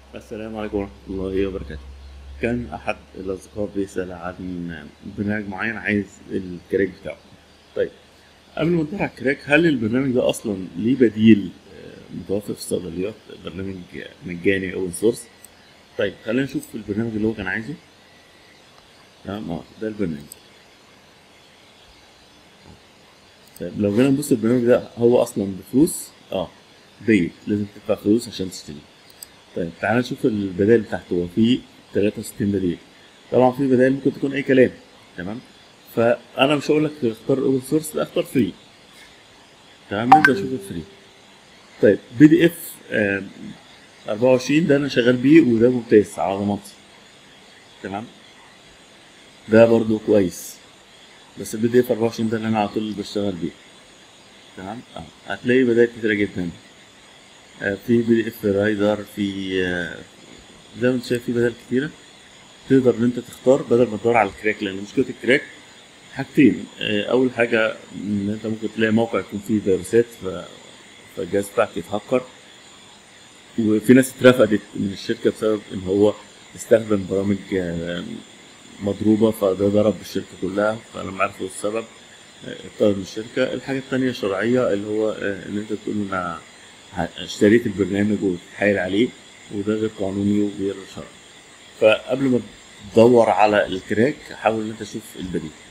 السلام عليكم ورحمة الله وبركاته كان أحد الأصدقاء بيسأل عن برنامج معين عايز الكراك بتاعه طيب قبل ما نطلع على الكراك هل البرنامج ده أصلا ليه بديل آه، متوفر في الصيدليات برنامج مجاني أو سورس طيب خلينا نشوف البرنامج اللي هو كان عايزه تمام اه ده البرنامج طيب لو جينا نبص البرنامج ده هو أصلا بفلوس اه بيت لازم تدفع فلوس عشان تشتري طيب تعال نشوف البدائل بتاعته هو في 63 بديل طبعا في بدائل ممكن تكون اي كلام تمام فانا مش هقول لك اختار اوبن سورس لا اختار فري تمام نبدا نشوف الفري طيب بي دي اف 24 ده انا شغال بيه وده ممتاز على ضمانتي تمام ده برضو كويس بس البي دي اف 24 ده اللي انا على طول بشتغل بيه تمام اه هتلاقي بدائل كتيرة جدا آه، في بي دي اف رايدر في آه، زي ما انت شايف في بدائل كتيرة تقدر ان انت تختار بدل ما تدور على الكراك لان مشكلة الكراك حاجتين آه، اول حاجة ان انت ممكن تلاقي موقع يكون فيه فيروسات ف- فالجهاز بتاعك يتهكر وفي ناس اترفدت من الشركة بسبب ان هو استخدم برامج آه، مضروبة فده ضرب الشركة كلها فلما عرفوا السبب آه، اتطرد من الشركة الحاجة التانية الشرعية اللي هو آه، ان انت تقول انا ه- اشتريت البرنامج وتتحايل عليه وده غير قانوني وغير شرعي فقبل ما تدور على الكراك حاول ان انت تشوف البديل